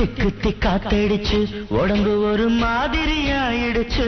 திக்கு திக்காத்தடிச்சு உடம்பு ஒரு மாதிரி ஆயிடுச்சு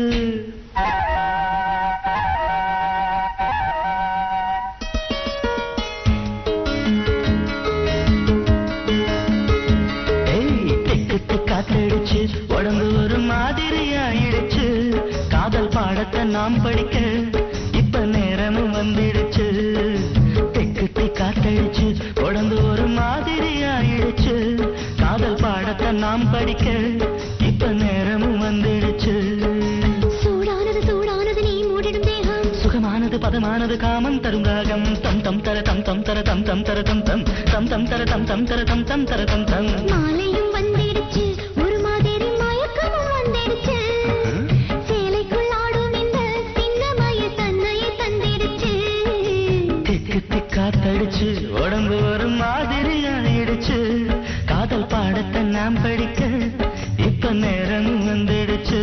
ஏய், திக்கு திக்காத்தடிச்சு உடம்பு ஒரு மாதிரி ஆயிடுச்சு காதல் பாடத்தை நாம் படிக்க இப்ப நேரமும் வந்துடுச்சு திக்கு திக்காத்தடிச்சு உடம்பு ஒரு மாதிரி ஆயிடுச்சு காதல் பாடத்தை நாம் படிக்க இப்ப நேரமும் வந்துடுச்சு சூடானது சூடானது நீ மூடிடும் தேகம் சுகமானது பதமானது காமம் தரும் ராகம் தம் தம் தர தம் தம் தர தம் தம் தர தம் தம் தம் தம் தர தம் தம் தர தம் தம் தர தம் தம் மாலையும் வந்துடுச்சு ஒரு மாதிரி மயக்கமும் வந்துடுச்சு சேலைக்குள் ஆடும் இந்த சின்னமய தன்னையை தந்திடுச்சு திக்கு திக்கா தடிச்சு உடம்பு ஒரு மாதிரி ஆயிடுச்சு காதல் பாடத்தை நாம் படிக்க இப்ப நேரம் வந்துடுச்சு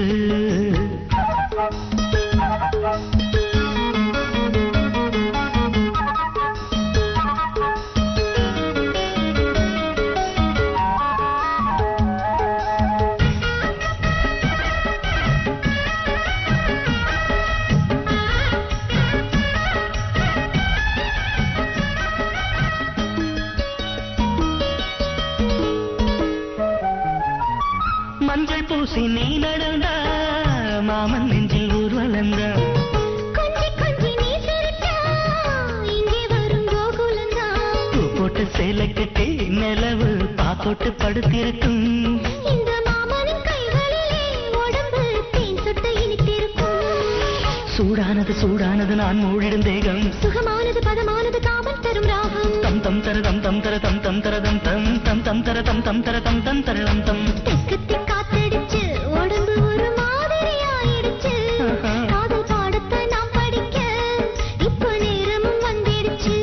மஞ்சள் பூசி நீ நடந்தா மாமன் நெஞ்சில் ஊர்வலந்தா கொஞ்சி கொஞ்சி நீ சிரிச்சா இங்கே வரும் கோகுலந்தான் பூ போட்டு சேலை கட்டி நிலவு பாத்தோட்டு படுத்திருக்கும் இந்த மாமனின் கைகளிலே உடம்பு தேன் சொட்ட இனித்திருக்கும் சூடானது சூடானது நான் மூடிடும் தேகம் சுகமானது பதமானது காமன் தரும் ராகம் தம் தம் தர தம் தம் தர தம் தம் தர தம் தம் தம் தம் தர தம் தம் தர தம் தம் தர தம் தம் தெக்கு திக்காத்தடிச்சு உடம்பு ஒரு மாதிரி ஆயிடுச்சு ஆஹா. காதல் பாடத்தை நாம் படிக்க இப்ப நேரமும் வந்துடுச்சு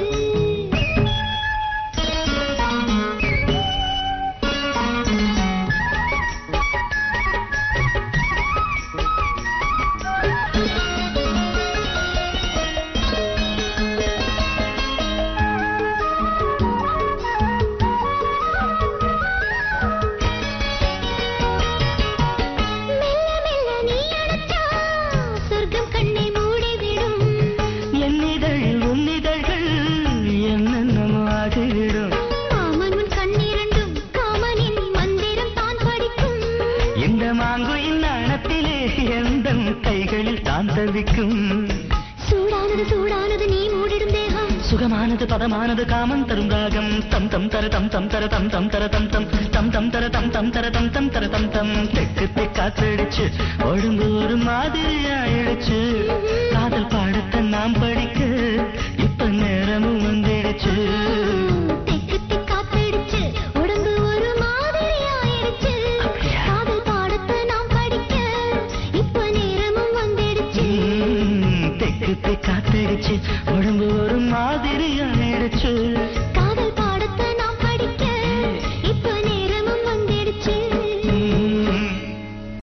மெல்ல மெல்ல நீ அணைச்சா சொர்க்கம் கண்ணை மூடிவிடும் என் இதழில் உன் இதழ்கள் என்னென்னமோ ஆகிவிடும் மாமன் உன் கண்ணிரண்டும் காமனின் மந்திரம் தான் படிக்கும் இந்த மாங்குயின் நாணத்திலே எந்த கைகளில் தான் தவிக்கும் சூடானது சூடானது நீ மூடிடும் தேகம் சுகமானது பதமானது காமம் தரும் ராகம் தம் தம் தர தம் தம் தர தம் தம் தர தம் தம் தம் தம் தர தம் தம் தர தம் தம் தர தம் தம் தெக்கு தெக்காத்தடிச்சு உடம்பு ஒரு மாதிரி ஆயிடுச்சு காதல் பாடத்தை நாம் படிக்க இப்ப நேரமும் வந்துடுச்சு தெக்கு திக்காத்தடிச்சு உடம்பு ஒரு மாதிரி ஆயிடுச்சு அப்படியா? காதல் பாடத்தை நாம் படிக்க இப்ப நேரமும் வந்துடுச்சு ம், தெக்கு தெக்காத்தடிச்சு உடம்பு ஒரு மாதிரி ஆயிடுச்சு